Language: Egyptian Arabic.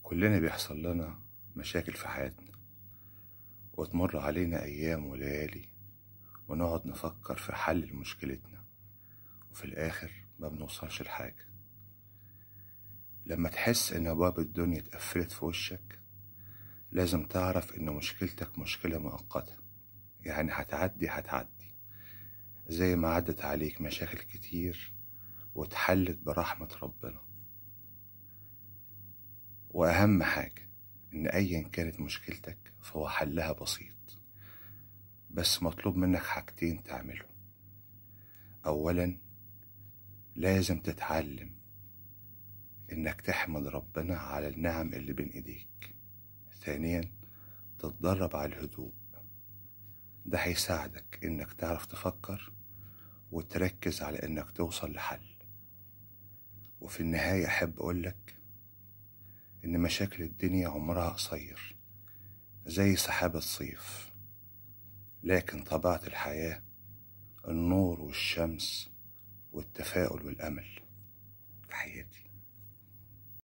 كلنا بيحصل لنا مشاكل في حياتنا وتمر علينا أيام وليالي ونقعد نفكر في حل لمشكلتنا وفي الآخر ما بنوصلش لحاجة لما تحس إن أبواب الدنيا اتقفلت في وشك لازم تعرف إن مشكلتك مشكلة مؤقتة يعني هتعدي هتعدي زي ما عدت عليك مشاكل كتير واتحلت برحمة ربنا وأهم حاجة إن أيا كانت مشكلتك فهو حلها بسيط بس مطلوب منك حاجتين تعملهم أولا لازم تتعلم إنك تحمد ربنا على النعم اللي بين إيديك ثانيا تتدرب على الهدوء ده هيساعدك إنك تعرف تفكر وتركز على إنك توصل لحل وفي النهاية أحب أقولك إن مشاكل الدنيا عمرها قصير زي سحاب الصيف لكن طبيعة الحياة النور والشمس والتفاؤل والأمل تحياتي